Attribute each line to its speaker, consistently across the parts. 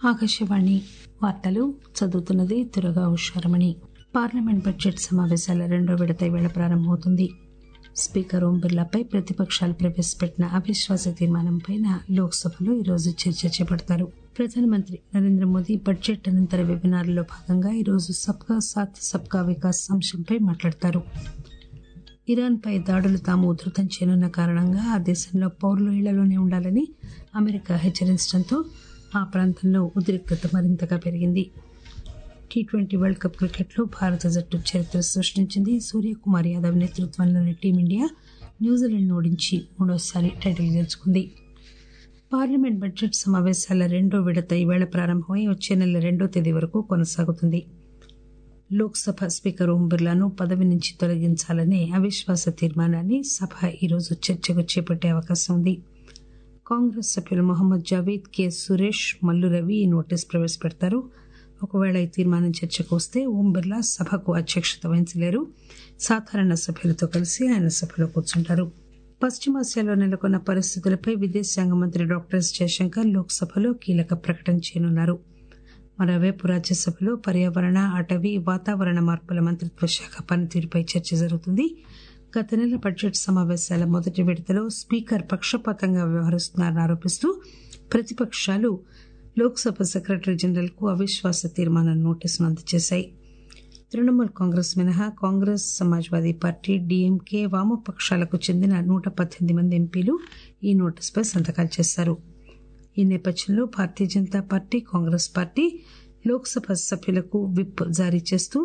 Speaker 1: ఆకాశవాణి వార్తలు చదువుతున్నది తురగా Usharamani parliament budget సమావేశాల రెండో విడత ఈవేళ ప్రారంభమవుతుంది స్పీకర్ ఓం బిర్లాపై ప్రతిపక్షాలు ప్రవేశపెట్టిన అవిశ్వాస తీర్మానంపై లోక్సభలో ఈరోజు చర్చ చేపడతారు ప్రధానమంత్రి నరేంద్ర మోదీ బడ్జెట్ అనంతర వెబినార్లో భాగంగా ఈరోజు సబ్కా సాత్ సబ్కా వికాస్ అంశంపై మాట్లాడతారు ఇరాన్పై దాడులు తాము ఉధృతం చేయనున్న కారణంగా ఆ దేశంలో పౌరులు ఇళ్లలోనే ఉండాలని అమెరికా హెచ్చరించడంతో ఆ ప్రాంతంలో ఉద్రిక్తత మరింతగా పెరిగింది టీ ట్వంటీ వరల్డ్ కప్ క్రికెట్లో భారత జట్టు చరిత్ర సృష్టించింది సూర్యకుమార్ యాదవ్ నేతృత్వంలోని టీమిండియా న్యూజిలాండ్ ఓడించి మూడోసారి టైటిల్ గెలుచుకుంది పార్లమెంట్ బడ్జెట్ సమావేశాల రెండో విడత ఈవేళ ప్రారంభమై వచ్చే నెల రెండో తేదీ వరకు కొనసాగుతుంది లోక్సభ స్పీకర్ ఓం బిర్లాను పదవి నుంచి తొలగించాలనే అవిశ్వాస తీర్మానాన్ని సభ ఈరోజు చర్చకు చేపట్టే అవకాశం ఉంది కాంగ్రెస్ సభ్యులు మొహమ్మద్ జావీద్ కె సురేష్ మల్లు రవి ఈ నోటీస్ ప్రవేశపెడతారు ఒకవేళ ఈ తీర్మానం చర్చకు వస్తే ఓం బిర్లా సభకు అధ్యక్షత వహించలేరు సాధారణ సభ్యులతో కలిసి ఆయన సభలో కూర్చుంటారు పశ్చిమాసియాలో నెలకొన్న పరిస్థితులపై విదేశాంగ మంత్రి డాక్టర్ ఎస్ జయశంకర్ లోక్సభలో కీలక ప్రకటన చేయనున్నారు మరోవైపు రాజ్యసభలో పర్యావరణ అటవీ వాతావరణ మార్పుల మంత్రిత్వ శాఖ పనితీరుపై చర్చ జరుగుతుంది గత నెల బడ్జెట్ సమావేశాల మొదటి విడతలో స్పీకర్ పక్షపాతంగా వ్యవహరిస్తున్నారని ఆరోపిస్తూ ప్రతిపక్షాలు లోక్సభ సెక్రటరీ జనరల్ కు అవిశ్వాస తీర్మానం నోటీసును అందజేశాయి తృణమూల్ కాంగ్రెస్ మినహా కాంగ్రెస్ సమాజ్వాదీ పార్టీ డీఎంకే వామపక్షాలకు చెందిన నూట పద్దెనిమిది మంది ఎంపీలు ఈ నోటీసుపై సంతకాలు చేశారు ఈ నేపథ్యంలో భారతీయ జనతా పార్టీ కాంగ్రెస్ పార్టీ లోక్సభ సభ్యులకు విప్ జారీ చేస్తూ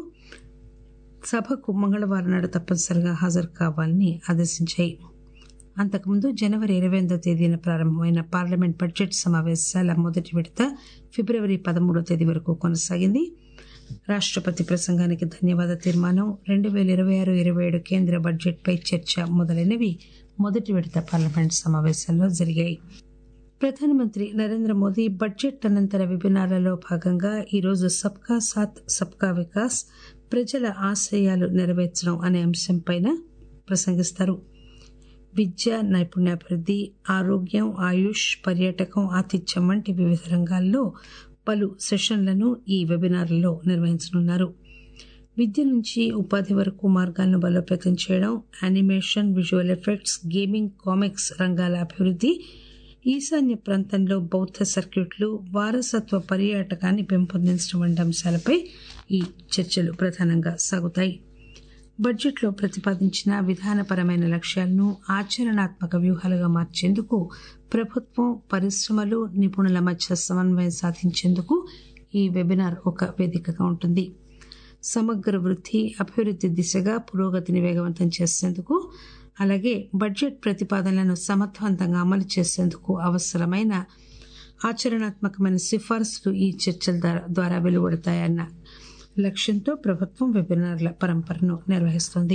Speaker 1: సభకు మంగళవారం నాడు తప్పనిసరిగా హాజరు కావాలని ఆదేశించాయి అంతకుముందు జనవరి ఇరవై ఎనిమిదో తేదీన ప్రారంభమైన పార్లమెంట్ బడ్జెట్ సమావేశాల మొదటి విడత ఫిబ్రవరి పదమూడో తేదీ వరకు కొనసాగింది రాష్టపతి ప్రసంగానికి ధన్యవాద తీర్మానం రెండు వేల ఇరవై ఆరు ఇరవై ఏడు కేంద్ర బడ్జెట్పై చర్చ మొదలైనవి మొదటి విడత పార్లమెంట్ సమావేశాల్లో జరిగాయి ప్రధానమంత్రి నరేంద్ర మోదీ బడ్జెట్ అనంతర వెబినార్లలో భాగంగా ఈరోజు సబ్కా సాత్ సబ్కా వికాస్ ప్రజల ఆశయాలు నెరవేర్చడం అనే అంశంపై ప్రసంగిస్తారు విద్య నైపుణ్యాభివృద్ధి ఆరోగ్యం ఆయుష్ పర్యాటకం ఆతిథ్యం వంటి వివిధ రంగాల్లో పలు సెషన్లను ఈ వెబినార్లలో నిర్వహించనున్నారు విద్య నుంచి ఉపాధి వరకు మార్గాలను బలోపేతం చేయడం animation visual effects gaming comics రంగాల అభివృద్ధి ఈశాన్య ప్రాంతంలో బౌద్ధ సర్క్యూట్లు వారసత్వ పర్యాటకాన్ని పెంపొందించడం వంటి అంశాలపై ఈ చర్చలు ప్రధానంగా సాగుతాయి బడ్జెట్లో ప్రతిపాదించిన విధానపరమైన లక్ష్యాలను ఆచరణాత్మక వ్యూహాలుగా మార్చేందుకు ప్రభుత్వం పరిశ్రమలు నిపుణుల మధ్య సమన్వయం సాధించేందుకు ఈ వెబినార్ ఒక వేదికగా ఉంటుంది సమగ్ర వృద్ధి అభివృద్ధి దిశగా పురోగతిని వేగవంతం చేసేందుకు అలాగే బడ్జెట్ ప్రతిపాదనలను సమర్థవంతంగా అమలు చేసేందుకు అవసరమైన ఆచరణాత్మకమైన సిఫార్సులు ఈ చర్చల ద్వారా వెలువడతాయన్న లక్ష్యంతో ప్రభుత్వం వెబినార్ల పరంపరను నిర్వహిస్తోంది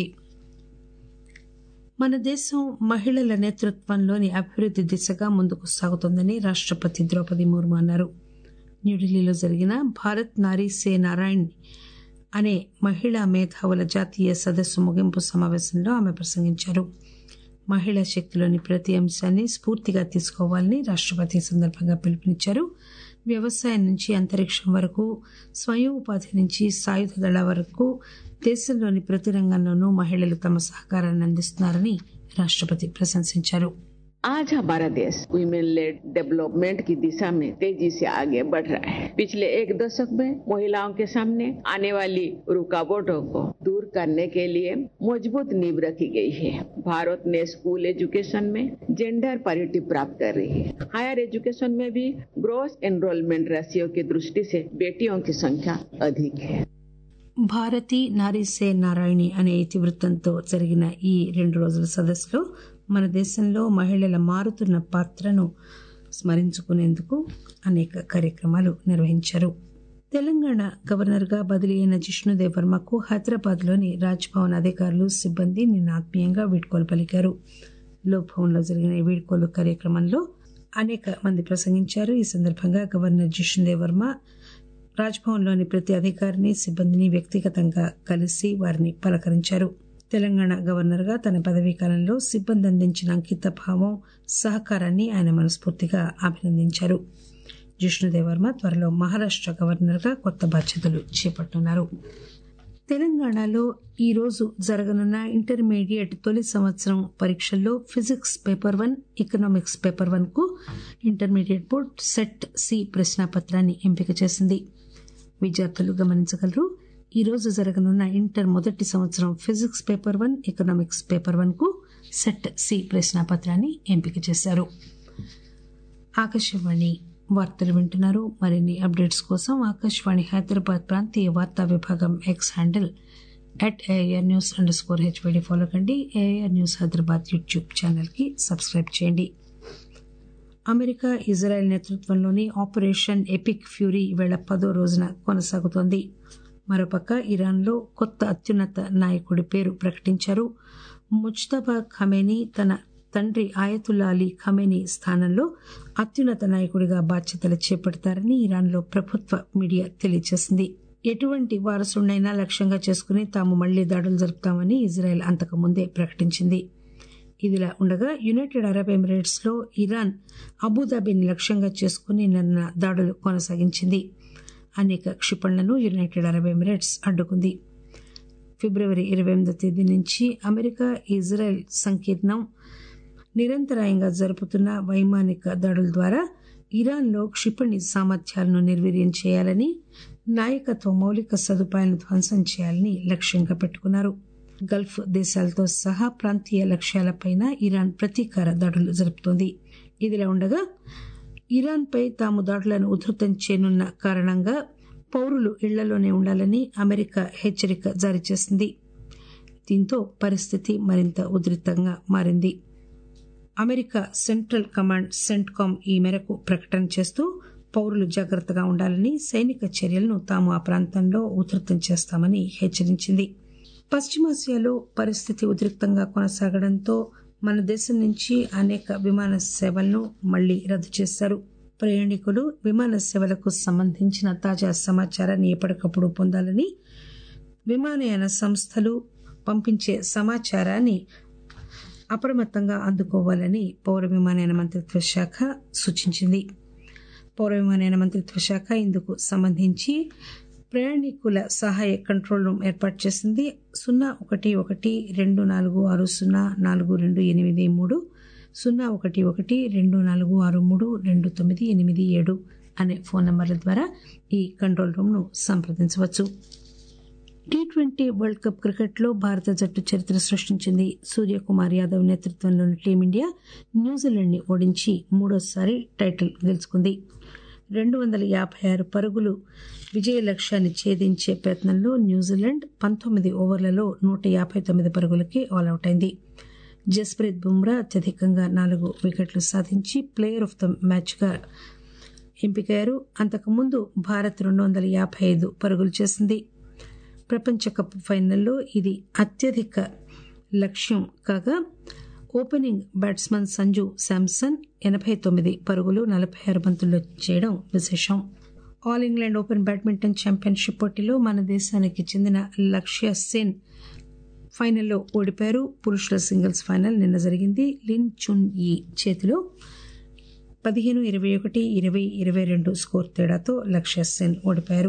Speaker 1: మన దేశం మహిళల నేతృత్వంలోని అభివృద్ధి దిశగా ముందుకు సాగుతోందని రాష్టపతి ద్రౌపది ముర్ము అన్నారు న్యూఢిల్లీలో జరిగిన భారత్ నారీ సే నారాయణ్ అనే మహిళా మేధావుల జాతీయ సదస్సు ముగింపు సమావేశంలో ఆమె ప్రసంగించారు మహిళా శక్తిలోని ప్రతి అంశాన్ని స్ఫూర్తిగా తీసుకోవాలని రాష్టపతి సందర్భంగా పిలుపునిచ్చారు వ్యవసాయం నుంచి అంతరిక్షం వరకు స్వయం ఉపాధి నుంచి సాయుధ దళ వరకు దేశంలోని ప్రతి రంగంలోనూ మహిళలు తమ సహకారాన్ని అందిస్తున్నారని రాష్టపతి ప్రశంసించారు
Speaker 2: आज हमारा देश वीमेन लेड डेवलपमेंट की दिशा में तेजी से आगे बढ़ रहा है पिछले एक दशक में महिलाओं के सामने आने वाली रुकावटों को दूर करने के लिए मजबूत नींव रखी गई है भारत ने स्कूल एजुकेशन में जेंडर पैरिटी प्राप्त कर रही है हायर एजुकेशन में भी ग्रोस एनरोलमेंट रेशियो की दृष्टि से बेटियों की संख्या अधिक है
Speaker 1: భారతి నారీసే నారాయణి అనే ఇతివృత్తంతో జరిగిన ఈ రెండు రోజుల సదస్సులో మన దేశంలో మహిళల మారుతున్న పాత్రను స్మరించుకునేందుకు అనేక కార్యక్రమాలు నిర్వహించారు తెలంగాణ గవర్నర్గా బదిలీ అయిన జిష్ణుదేవ్ వర్మకు హైదరాబాద్లోని రాజ్భవన్ అధికారులు సిబ్బంది నిన్న ఆత్మీయంగా వీడ్కోలు పలికారు లోక్భవన్లో జరిగిన ఈ వీడ్కోలు కార్యక్రమంలో అనేక మంది ప్రసంగించారు ఈ సందర్భంగా గవర్నర్ జిష్ణుదేవ్ వర్మ రాజ్భవన్లోని ప్రతి అధికారిని సిబ్బందిని వ్యక్తిగతంగా కలిసి వారిని పలకరించారు తెలంగాణ గవర్నర్గా తన పదవీ కాలంలో సిబ్బంది అందించిన అంకిత భావం సహకారాన్ని ఆయన మనస్ఫూర్తిగా అభినందించారు జిష్ణుదేవ్ వర్మ త్వరలో మహారాష్ట్ర గవర్నర్గా కొత్త బాధ్యతలు చేపట్టనున్నారు తెలంగాణలో ఈరోజు జరగనున్న ఇంటర్మీడియట్ తొలి సంవత్సరం పరీక్షల్లో physics paper one economics paper one కు ఇంటర్మీడియట్ బోర్డ్ సెట్ సి ప్రశ్నాపత్రాన్ని ఎంపిక చేసింది విద్యార్థులు గమనించగలరు ఈ రోజు జరగనున్న ఇంటర్ మొదటి సంవత్సరం physics paper one economics paper one కు సెట్ సి ప్రశ్నాపత్రాన్ని ఎంపిక చేశారు ఆకాశవాణి వార్తలు వింటున్నారు మరిన్ని అప్డేట్స్ కోసం ఆకాశవాణి హైదరాబాద్ ప్రాంతీయ వార్తా విభాగం X handle at AR news underscore HYD follow కండి ఏఆర్ న్యూస్ హైదరాబాద్ యూట్యూబ్ ఛానల్కి సబ్స్క్రైబ్ చేయండి అమెరికా ఇజ్రాయెల్ నేతృత్వంలోని ఆపరేషన్ ఎపిక్ ఫ్యూరీ ఈవేళ పదో రోజున కొనసాగుతోంది మరోపక్క ఇరాన్లో కొత్త అత్యున్నత నాయకుడి పేరు ప్రకటించారు ముజ్తబా ఖమేనీ తన తండ్రి ఆయతుల్లా అలీ ఖమేనీ స్థానంలో అత్యున్నత నాయకుడిగా బాధ్యతలు చేపడతారని ఇరాన్లో ప్రభుత్వ మీడియా తెలియజేసింది ఎటువంటి వారసుడినైనా లక్ష్యంగా చేసుకుని తాము మళ్లీ దాడులు జరుపుతామని ఇజ్రాయెల్ అంతకుముందే ప్రకటించింది ఇదిలా ఉండగా యునైటెడ్ అరబ్ ఎమిరేట్స్ లో ఇరాన్ అబుదాబిని లక్ష్యంగా చేసుకుని నిన్న దాడులు కొనసాగించింది అనేక క్షిపణులను యునైటెడ్ అరబ్ ఎమిరేట్స్ అడ్డుకుంది ఫిబ్రవరి ఇరవై ఎనిమిదో తేదీ నుంచి అమెరికా ఇజ్రాయెల్ సంకీర్ణం నిరంతరాయంగా జరుపుతున్న వైమానిక దాడుల ద్వారా ఇరాన్లో క్షిపణి సామర్థ్యాలను నిర్వీర్యం చేయాలని నాయకత్వ మౌలిక సదుపాయాలను ధ్వంసం చేయాలని లక్ష్యంగా పెట్టుకున్నారు గల్ఫ్ దేశాలతో సహా ప్రాంతీయ లక్ష్యాలపైన ఇరాన్ ప్రతీకార దాడులు జరుపుతోంది ఇదిలా ఉండగా ఇరాన్పై తాము దాడులను ఉధృతం చేయనున్న కారణంగా పౌరులు ఇళ్లలోనే ఉండాలని అమెరికా హెచ్చరిక జారీ చేసింది దీంతో పరిస్థితి మరింత ఉధృతంగా మారింది అమెరికా సెంట్రల్ కమాండ్ సెంట్కామ్ ఈ మేరకు ప్రకటన చేస్తూ పౌరులు జాగ్రత్తగా ఉండాలని సైనిక చర్యలను తాము ఆ ప్రాంతంలో ఉధృతం చేస్తామని హెచ్చరించింది పశ్చిమాసియాలో పరిస్థితి ఉద్రిక్తంగా కొనసాగడంతో మన దేశం నుంచి అనేక విమాన సేవలను మళ్లీ రద్దు చేశారు ప్రయాణికులు విమాన సేవలకు సంబంధించిన తాజా సమాచారాన్ని ఎప్పటికప్పుడు పొందాలని విమానయాన సంస్థలు పంపించే సమాచారాన్ని అప్రమత్తంగా అందుకోవాలని పౌర విమానయాన మంత్రిత్వ శాఖ సూచించింది పౌర విమానయాన మంత్రిత్వ శాఖ ఇందుకు సంబంధించి ప్రయాణికుల సహాయ కంట్రోల్ రూమ్ ఏర్పాటు చేసింది సున్నా ఒకటి ఒకటి రెండు నాలుగు ఆరు సున్నా నాలుగు రెండు ఎనిమిది మూడు సున్నా ఒకటి ఒకటి రెండు నాలుగు ఆరు మూడు రెండు తొమ్మిది ఎనిమిది ఏడు అనే ఫోన్ నంబర్ల ద్వారా ఈ కంట్రోల్ రూమ్ను సంప్రదించవచ్చు టీ ట్వంటీ వరల్డ్ కప్ క్రికెట్లో భారత జట్టు చరిత్ర సృష్టించింది సూర్యకుమార్ యాదవ్ నేతృత్వంలోని టీమిండియా న్యూజిలాండ్ని ఓడించి మూడోసారి టైటిల్ గెలుచుకుంది రెండు వందల యాభై ఆరు పరుగులు విజయ లక్ష్యాన్ని ఛేదించే ప్రయత్నంలో న్యూజిలాండ్ పంతొమ్మిది ఓవర్లలో నూట యాభై తొమ్మిది పరుగులకి ఆల్అవుట్ అయింది జస్ప్రీత్ బుమ్రా అత్యధికంగా నాలుగు వికెట్లు సాధించి ప్లేయర్ ఆఫ్ ద మ్యాచ్గా ఎంపికయ్యారు అంతకుముందు భారత్ రెండు వందల యాభై ఐదు పరుగులు చేసింది ప్రపంచ కప్ ఫైనల్లో ఇది అత్యధిక లక్ష్యం కాగా ఓపెనింగ్ బ్యాట్స్మన్ సంజు శాంసన్ ఎనభై తొమ్మిది పరుగులు నలభై ఆరు బంతుల్లో చేయడం విశేషం all England open badminton championship పోటీలో మన దేశానికి చెందిన లక్ష్య సేన్ ఫైనల్లో ఓడిపారు పురుషుల సింగిల్స్ ఫైనల్ నిన్న జరిగింది లిన్ చున్ ఈ చేతిలో పదిహేను ఇరవై ఒకటి ఇరవై ఇరవై రెండు స్కోర్ తేడాతో లక్ష్య సేన్ ఓడిపారు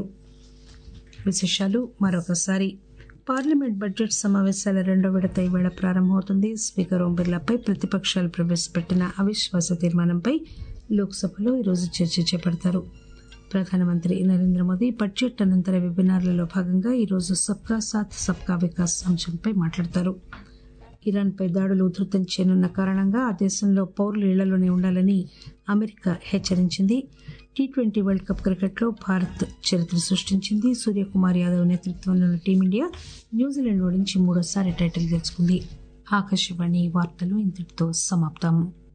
Speaker 1: విశేషాలు మరొకసారి పార్లమెంట్ బడ్జెట్ సమావేశాల రెండో విడత ఈవేళ ప్రారంభమవుతుంది స్పీకర్ ఓం బిర్లాపై ప్రతిపక్షాలు ప్రవేశపెట్టిన అవిశ్వాస తీర్మానంపై లోక్సభలో ఈరోజు చర్చ చేపడతారు ప్రధానమంత్రి నరేంద్ర మోదీ బడ్జెట్ అనంతర వెబినార్లలో భాగంగా ఈరోజు సబ్కా సాత్ సబ్కా వికాస్ అంశంపై మాట్లాడతారు ఇరాన్పై దాడులు ఉధృతం చేయనున్న కారణంగా ఆ దేశంలో పౌరులు ఇళ్లలోనే ఉండాలని అమెరికా హెచ్చరించింది టీ ట్వంటీ వరల్డ్ కప్ క్రికెట్లో భారత్ చరిత్ర సృష్టించింది సూర్యకుమార్ యాదవ్ నేతృత్వంలోని టీమిండియా న్యూజిలాండ్ ఓడించి మూడోసారి టైటిల్ గెలుచుకుంది ఆకాశవాణి వార్తలు ఇంతటితో సమాప్తం